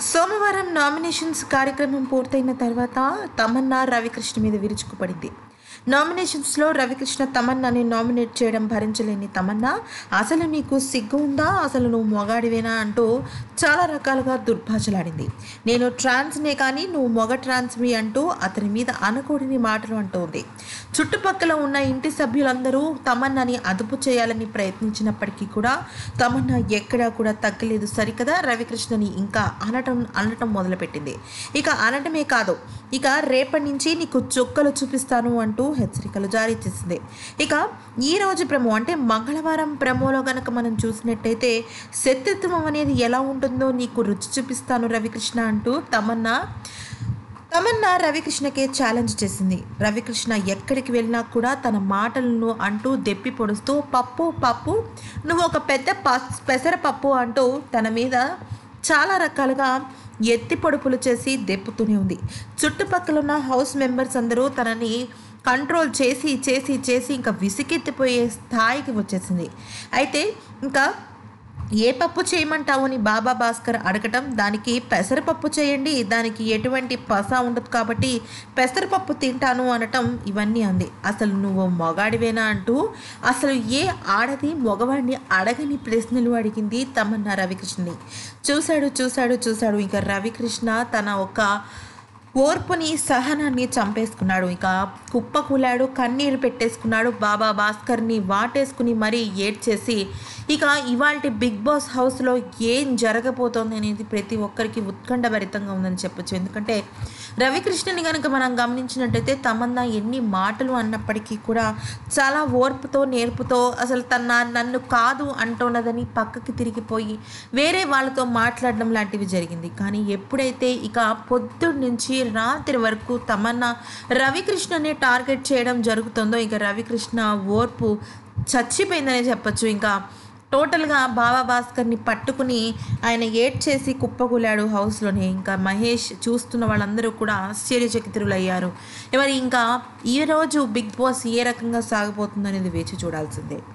సోమవారం నామినేషన్స్ కార్యక్రమం పూర్తయిన తర్వాత తమన్నా రవికృష్ణ మీద విరుచుకుపడింది నామినేషన్స్లో రవికృష్ణ తమన్నాని నామినేట్ చేయడం భరించలేని తమన్నా అసలు నీకు సిగ్గు ఉందా అసలు నువ్వు మొగాడివేనా అంటూ చాలా రకాలుగా దుర్భాషలాడింది నేను ట్రాన్స్నే కానీ నువ్వు మొగ ట్రాన్స్వి అంటూ అతని మీద అనకూడని మాటలు అంటోంది చుట్టుపక్కల ఉన్న ఇంటి సభ్యులందరూ తమన్నాని అదుపు చేయాలని ప్రయత్నించినప్పటికీ కూడా తమన్నా ఎక్కడా కూడా తగ్గలేదు సరికదా రవికృష్ణని ఇంకా అనటం అనటం మొదలుపెట్టింది ఇక అనటమే కాదు ఇక రేపటి నుంచి నీకు చుక్కలు చూపిస్తాను అంటూ హెచ్చరికలు జారీ చేసింది ఇక ఈ రోజు ప్రమో అంటే మంగళవారం ప్రమోలో గనక మనం చూసినట్టయితే శత్రుత్వం అనేది ఎలా ఉంటుందో నీకు రుచి చూపిస్తాను రవికృష్ణ అంటూ తమన్నా తమన్నా రవికృష్ణకే ఛాలెంజ్ చేసింది రవికృష్ణ ఎక్కడికి వెళ్ళినా కూడా తన మాటలను అంటూ దెప్పి పొడుస్తూ పప్పు పప్పు నువ్వు ఒక పెద్ద ప- పెసరపప్పు అంటూ తన మీద చాలా రకాలుగా ఎత్తి పొడుపులు చేసి దెప్పుతూనే ఉంది చుట్టుపక్కల ఉన్న హౌస్ మెంబర్స్ అందరూ తనని కంట్రోల్ చేసి చేసి చేసి ఇంకా విసికెత్తిపోయే స్థాయికి వచ్చేసింది అయితే ఇంకా ఏ పప్పు చేయమంటావు అని బాబా భాస్కర్ అడగటం దానికి పెసరపప్పు చేయండి దానికి ఎటువంటి పస ఉండదు కాబట్టి పెసరపప్పు తింటాను అనటం ఇవన్నీ అంది అసలు నువ్వు మొగాడివేనా అంటూ అసలు ఏ ఆడది మగవాడిని అడగని ప్రశ్నలు అడిగింది తమన్నా రవికృష్ణని చూశాడు చూశాడు చూశాడు ఇంకా రవికృష్ణ తన ఒక ఓర్పుని సహనాన్ని చంపేసుకున్నాడు ఇక కుప్ప కూలాడు కన్నీరు పెట్టేసుకున్నాడు బాబా భాస్కర్ని వాటేసుకుని మరీ ఏడ్చేసి ఇక ఇవాళ బిగ్ బాస్ హౌస్లో ఏం జరగబోతోంది అనేది ప్రతి ఒక్కరికి ఉత్కంఠభరితంగా ఉందని చెప్పొచ్చు ఎందుకంటే రవికృష్ణని కనుక మనం గమనించినట్టయితే తమన్నా ఎన్ని మాటలు అన్నప్పటికీ కూడా చాలా ఓర్పుతో నేర్పుతో అసలు తన నన్ను కాదు అంటున్నదని పక్కకి తిరిగిపోయి వేరే వాళ్ళతో మాట్లాడడం లాంటివి జరిగింది కానీ ఎప్పుడైతే ఇక పొద్దున్న నుంచి రాత్రి వరకు తమన్నా రవికృష్ణని టార్గెట్ చేయడం జరుగుతుందో ఇక రవికృష్ణ ఓర్పు చచ్చిపోయిందనే చెప్పొచ్చు ఇంకా టోటల్గా బాబా భాస్కర్ని పట్టుకుని ఆయన ఏడ్ చేసి కుప్పకూలాడు హౌస్లోనే ఇంకా మహేష్ చూస్తున్న వాళ్ళందరూ కూడా ఆశ్చర్యచకితులు అయ్యారు మరి ఇంకా ఈరోజు బిగ్ బాస్ ఏ రకంగా సాగబోతుందనేది వేచి చూడాల్సిందే